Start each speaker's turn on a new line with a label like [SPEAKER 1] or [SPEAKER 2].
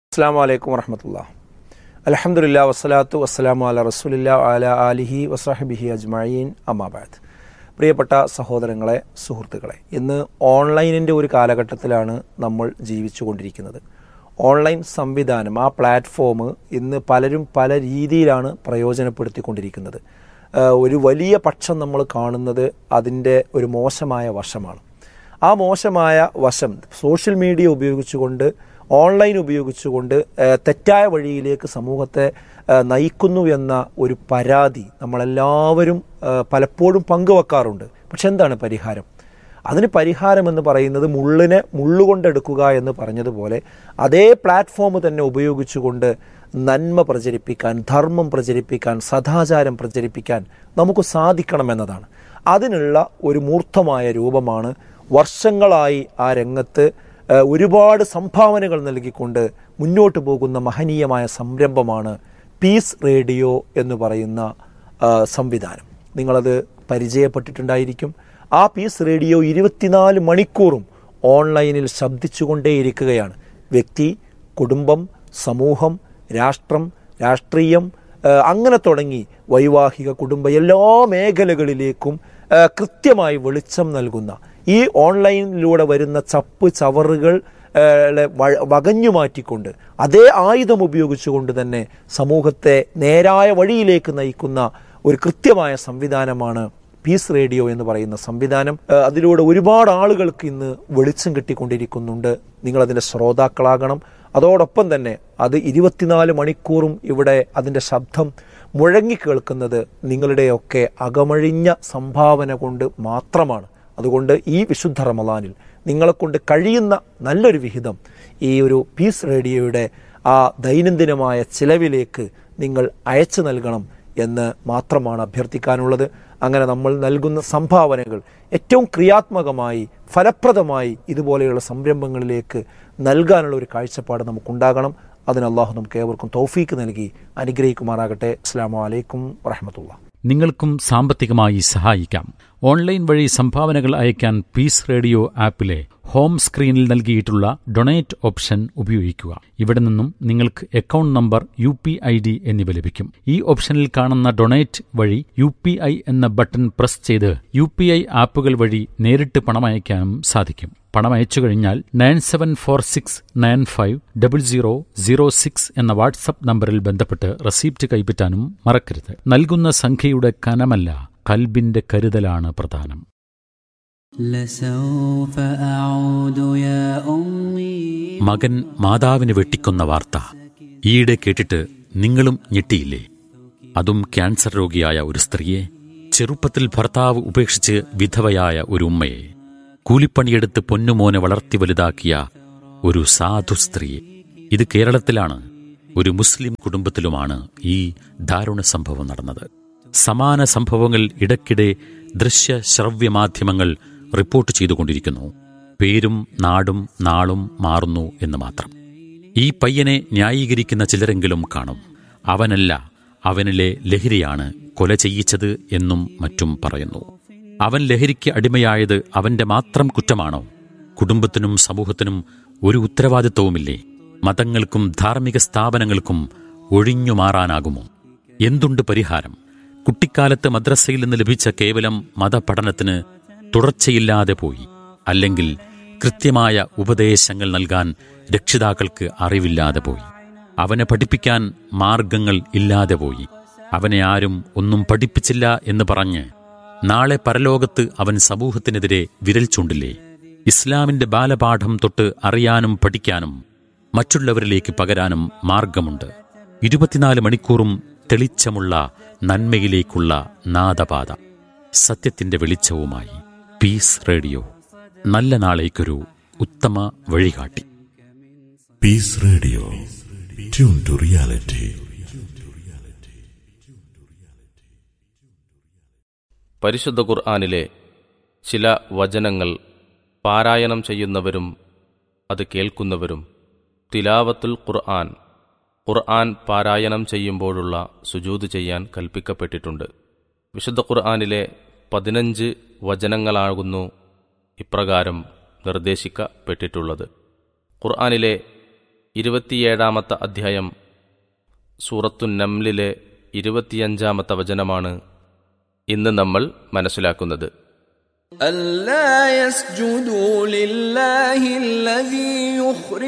[SPEAKER 1] അസ്സാം വലൈക്കും വർഹമത്തുള്ള അലഹമുല്ല വസ്സലാത്തു വസ്സലാമു അല റസൂലില്ല അല ആലിഹി വസ്രഹബിഹി അജ്മയീൻ അമ്മാബാദ് പ്രിയപ്പെട്ട സഹോദരങ്ങളെ സുഹൃത്തുക്കളെ ഇന്ന് ഓൺലൈനിൻ്റെ ഒരു കാലഘട്ടത്തിലാണ് നമ്മൾ ജീവിച്ചു കൊണ്ടിരിക്കുന്നത് ഓൺലൈൻ സംവിധാനം ആ പ്ലാറ്റ്ഫോം ഇന്ന് പലരും പല രീതിയിലാണ് പ്രയോജനപ്പെടുത്തിക്കൊണ്ടിരിക്കുന്നത് ഏഹ് ഒരു വലിയ പക്ഷം നമ്മൾ കാണുന്നത് അതിൻ്റെ ഒരു മോശമായ വശമാണ് ആ മോശമായ വശം സോഷ്യൽ മീഡിയ ഉപയോഗിച്ചുകൊണ്ട് ഓൺലൈൻ ഉപയോഗിച്ചുകൊണ്ട് ഏഹ്, തെറ്റായ വഴിയിലേക്ക് സമൂഹത്തെ ഏഹ്, നയിക്കുന്നു എന്ന ഒരു പരാതി നമ്മളെല്ലാവരും ഏഹ്, പലപ്പോഴും പങ്കുവെക്കാറുണ്ട് പക്ഷെ എന്താണ് പരിഹാരം അതിന് പരിഹാരം എന്ന് പറയുന്നത് മുള്ളിനെ മുള്ളുകൊണ്ടെടുക്കുക എന്ന് പറഞ്ഞതുപോലെ അതേ പ്ലാറ്റ്ഫോം തന്നെ ഉപയോഗിച്ചുകൊണ്ട് നന്മ പ്രചരിപ്പിക്കാൻ ധർമ്മം പ്രചരിപ്പിക്കാൻ സദാചാരം പ്രചരിപ്പിക്കാൻ നമുക്ക് സാധിക്കണമെന്നതാണ് അതിനുള്ള ഒരു മൂർത്തമായ രൂപമാണ് വർഷങ്ങളായി ആ രംഗത്ത് ഏഹ്, ഒരുപാട് സംഭാവനകൾ നൽകിക്കൊണ്ട് മുന്നോട്ട് പോകുന്ന മഹനീയമായ സംരംഭമാണ് പീസ് റേഡിയോ എന്ന് പറയുന്ന ആ, സംവിധാനം നിങ്ങളത് പരിചയപ്പെട്ടിട്ടുണ്ടായിരിക്കും ആ പീസ് റേഡിയോ ഇരുപത്തിനാല് മണിക്കൂറും ഓൺലൈനിൽ ശബ്ദിച്ചുകൊണ്ടേയിരിക്കുകയാണ് വ്യക്തി കുടുംബം സമൂഹം രാഷ്ട്രം രാഷ്ട്രീയം ആ, അങ്ങനെ തുടങ്ങി വൈവാഹിക കുടുംബ എല്ലാ മേഖലകളിലേക്കും ആ, കൃത്യമായി വെളിച്ചം നൽകുന്ന ഈ ഓൺലൈനിലൂടെ വരുന്ന ചപ്പ് ചവറുകൾ ആ, ളെ വ- വകഞ്ഞു മാറ്റിക്കൊണ്ട് അതേ ആയുധം ഉപയോഗിച്ചുകൊണ്ട് തന്നെ സമൂഹത്തെ നേരായ വഴിയിലേക്ക് നയിക്കുന്ന ഒരു കൃത്യമായ സംവിധാനമാണ് പീസ് റേഡിയോ എന്ന് പറയുന്ന സംവിധാനം ആ, അതിലൂടെ ഒരുപാട് ആളുകൾക്ക് ഇന്ന് വെളിച്ചം കിട്ടിക്കൊണ്ടിരിക്കുന്നുണ്ട് നിങ്ങളതിൻ്റെ ശ്രോതാക്കളാകണം അതോടൊപ്പം തന്നെ അത് ഇരുപത്തിനാല് മണിക്കൂറും ഇവിടെ അതിൻ്റെ ശബ്ദം മുഴങ്ങി കേൾക്കുന്നത് നിങ്ങളുടെയൊക്കെ അകമഴിഞ്ഞ സംഭാവന കൊണ്ട് മാത്രമാണ് അതുകൊണ്ട് ഈ വിശുദ്ധ റമദാനിൽ നിങ്ങളെക്കൊണ്ട് കഴിയുന്ന നല്ലൊരു വിഹിതം ഈ ഒരു പീസ് റേഡിയോയുടെ ആ ദൈനംദിനമായ ചിലവിലേക്ക് നിങ്ങൾ അയച്ചു നൽകണം എന്ന് മാത്രമാണ് അഭ്യർത്ഥിക്കാനുള്ളത് അങ്ങനെ നമ്മൾ നൽകുന്ന സംഭാവനകൾ ഏറ്റവും ക്രിയാത്മകമായി ഫലപ്രദമായി ഇതുപോലെയുള്ള സംരംഭങ്ങളിലേക്ക് നൽകാനുള്ള ഒരു കാഴ്ചപ്പാട് നമുക്കുണ്ടാകണം അതിന് അള്ളാഹു നമുക്ക് ഏവർക്കും തൗഫീക്ക് നൽകി അനുഗ്രഹിക്കുമാറാകട്ടെ അസ്സാം വലൈക്കും വറഹമത്തുള്ള
[SPEAKER 2] നിങ്ങൾക്കും സാമ്പത്തികമായി സഹായിക്കാം ഓൺലൈൻ വഴി സംഭാവനകൾ അയക്കാൻ പീസ് റേഡിയോ ആപ്പിലെ ഹോം സ്ക്രീനിൽ നൽകിയിട്ടുള്ള ഡൊണേറ്റ് ഓപ്ഷൻ ഉപയോഗിക്കുക ഇവിടെ നിന്നും നിങ്ങൾക്ക് account number U P I D എന്നിവ ലഭിക്കും ഈ ഓപ്ഷനിൽ കാണുന്ന ഡൊണേറ്റ് വഴി യു പി ഐ എന്ന ബട്ടൺ പ്രസ് ചെയ്ത് യു പി ഐ ആപ്പുകൾ വഴി നേരിട്ട് പണം അയക്കാനും സാധിക്കും പണം അയച്ചു കഴിഞ്ഞാൽ nine seven four six nine five double zero zero six എന്ന വാട്സപ്പ് നമ്പറിൽ ബന്ധപ്പെട്ട് റെസീപ്റ്റ് കൈപ്പറ്റാനും മറക്കരുത് നൽകുന്ന സംഖ്യയുടെ കനമല്ല കൽബിന്റെ കരുതലാണ് പ്രധാനം
[SPEAKER 3] لسوف أعود يا أمي
[SPEAKER 2] മകൻ മാതാവിനെ വെട്ടിക്കൊന്ന വാർത്ത ഈയിടെ കേട്ടിട്ട് നിങ്ങളും ഞെട്ടിയില്ലേ അതും ക്യാൻസർ രോഗിയായ ഒരു സ്ത്രീയെ ചെറുപ്പത്തിൽ ഭർത്താവ് ഉപേക്ഷിച്ച് വിധവയായ ഒരു ഉമ്മയെ കൂലിപ്പണിയെടുത്ത് പൊന്നുമോനെ വളർത്തി വലുതാക്കിയ ഒരു സാധു സ്ത്രീയെ ഇത് കേരളത്തിലാണ് ഒരു മുസ്ലിം കുടുംബത്തിലുമാണ് ഈ ദാരുണ സംഭവം നടന്നത് സമാന സംഭവങ്ങൾ ഇടയ്ക്കിടെ ദൃശ്യ ശ്രവ്യ മാധ്യമങ്ങൾ റിപ്പോർട്ട് ചെയ്തുകൊണ്ടിരിക്കുന്നു പേരും നാടും നാളും മാറുന്നു എന്ന് മാത്രം ഈ പയ്യനെ ന്യായീകരിക്കുന്ന ചിലരെങ്കിലും കാണും അവനല്ല അവനിലെ ലഹരിയാണ് കൊല ചെയ്യിച്ചത് എന്നും മറ്റും പറയുന്നു അവൻ ലഹരിക്ക് അടിമയായത് അവന്റെ മാത്രം കുറ്റമാണോ കുടുംബത്തിനും സമൂഹത്തിനും ഒരു ഉത്തരവാദിത്വവുമില്ലേ മതങ്ങൾക്കും ധാർമ്മിക സ്ഥാപനങ്ങൾക്കും ഒഴിഞ്ഞു മാറാനാകുമോ എന്തുണ്ട് പരിഹാരം കുട്ടിക്കാലത്ത് മദ്രസയിൽ നിന്ന് ലഭിച്ച കേവലം മതപഠനത്തിന് തുടർച്ചയില്ലാതെ പോയി അല്ലെങ്കിൽ കൃത്യമായ ഉപദേശങ്ങൾ നൽകാൻ രക്ഷിതാക്കൾക്ക് അറിവില്ലാതെ പോയി അവനെ പഠിപ്പിക്കാൻ മാർഗങ്ങൾ ഇല്ലാതെ പോയി അവനെ ആരും ഒന്നും പഠിപ്പിച്ചില്ല എന്ന് പറഞ്ഞ് നാളെ പരലോകത്ത് അവൻ സമൂഹത്തിനെതിരെ വിരൽ ചൂണ്ടില്ലേ ഇസ്ലാമിന്റെ ബാലപാഠം തൊട്ട് അറിയാനും പഠിക്കാനും മറ്റുള്ളവരിലേക്ക് പകരാനും മാർഗമുണ്ട് ഇരുപത്തിനാല് മണിക്കൂറും തെളിച്ചമുള്ള നന്മയിലേക്കുള്ള നാദപാത സത്യത്തിന്റെ വെളിച്ചവുമായി പീസ് റേഡിയോ നല്ല നാളേക്കൊരു ഉത്തമ വഴികാട്ടി
[SPEAKER 4] Peace Radio. Tune to reality.
[SPEAKER 5] പരിശുദ്ധ ഖുർആാനിലെ ചില വചനങ്ങൾ പാരായണം ചെയ്യുന്നവരും അത് കേൾക്കുന്നവരും തിലാവത്തുൽ ഖുർആൻ ഖുർആൻ പാരായണം ചെയ്യുമ്പോഴുള്ള സുജൂത് ചെയ്യാൻ കൽപ്പിക്കപ്പെട്ടിട്ടുണ്ട് വിശുദ്ധ ഖുർആാനിലെ പതിനഞ്ച് വചനങ്ങളാകുന്നു ഇപ്രകാരം നിർദ്ദേശിക്കപ്പെട്ടിട്ടുള്ളത് ഖുർആാനിലെ ഇരുപത്തിയേഴാമത്തെ അധ്യായം സൂറത്തു നംലിലെ ഇരുപത്തിയഞ്ചാമത്തെ വചനമാണ് ഇന്ന് നമ്മൾ മനസ്സിലാക്കുന്നത്
[SPEAKER 6] ألا يسجدوا لله الذي يخرج